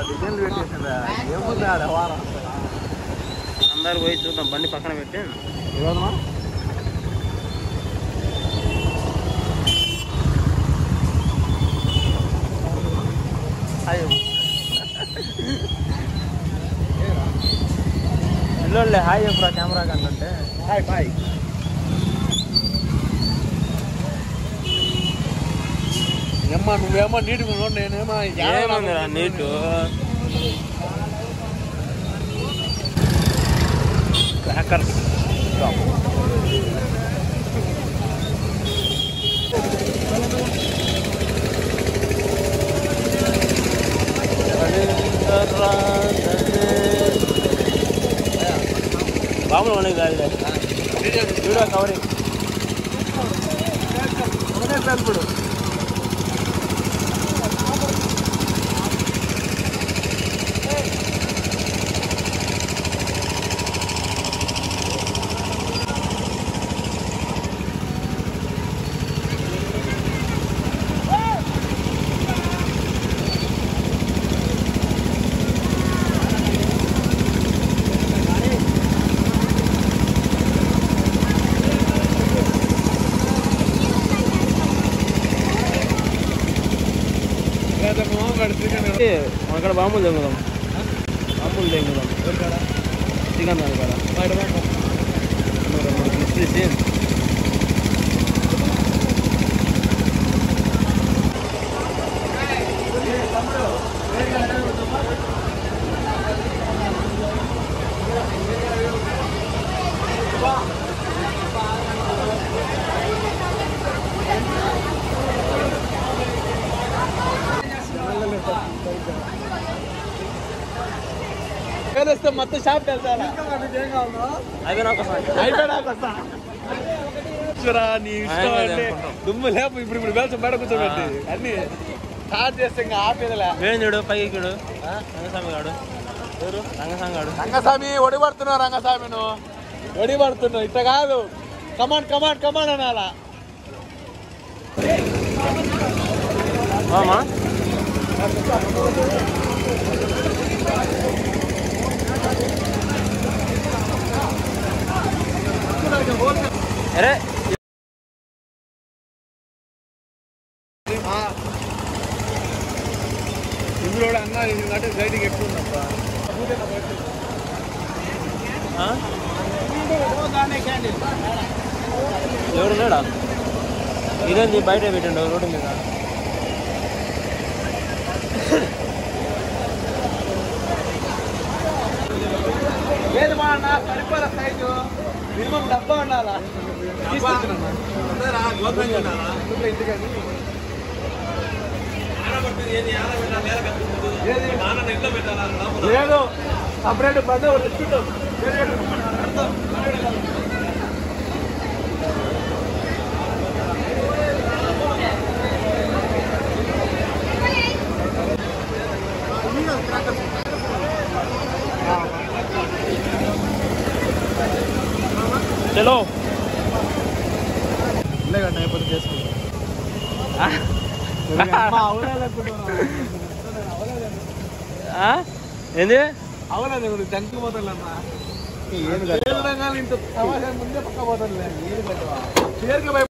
డిజైన్లు పెట్టేసిందా ఏముంది ఆడ వారం అందరు పోయి చూద్దాం బండి పక్కన పెట్టి ఇవ్వదమ్మా అయ్యో పిల్లోళ్ళే హాయ్ చెప్పురా కెమెరా కంటే హాయ్ బాయ్ ఏమ్మా నువ్వేమో నీట్గా ఉన్నావు నేనేమో ఏముందిరా నీటు హ్యాకర్ బాబులు ఉన్నాయి కాదులే వీడియో కవరింగ్ ఇప్పుడు అక్కడ బాంబులు తెంగుదాం బాంబులు తెంగుదాం చికెన్ దాని కాడ మూడు మూడు తీసేసి వస్తే మొత్తం షాప్ వెళ్తారా అయిపోయినా ఒకసారి అయిపోయినా చూరా నీ ఇష్టం ఆయన అంటే అనుకుంటాం. దుమ్ము లేపు ఇప్పుడు ఇప్పుడు వేల్చం బయట కూర్చోబెట్టి అన్ని స్టార్ట్ చేస్తే ఇంకా ఆపేదిలే వేణు చూడు పైకి చూడు రంగస్వామి గాడు ఎవరు రంగస్వామి గాడు రంగస్వామి ఒడి పడుతున్నావు రంగస్వామి నువ్వు ఒడి పడుతున్నావు ఇట్లా కాదు కమాన్ కమాన్ కమాన్ అనాలా మామా అరే ఇందులో కూడా అన్నా అంటే సైడ్కి ఎక్కువ ఉందప్ప ఆ? ఎవడున్నాడా ఇదేంది బయట పెట్టండు రోడ్డు మీద లేదు మా అన్న సరిపోరా సైజు మినిమం డబ్బా ఉండాలా లేదు సపరేట్ బండి ఒకటి తెచ్చుకుంటాం చలో లేదండి అయిపోతే చేసుకుంటాం ఆ? ఏంది అవలేదు ఇప్పుడు దంకి పోతాలన్నా ఇంత సమాజం ముందే పక్క పోతాడులే పేరుకి భయ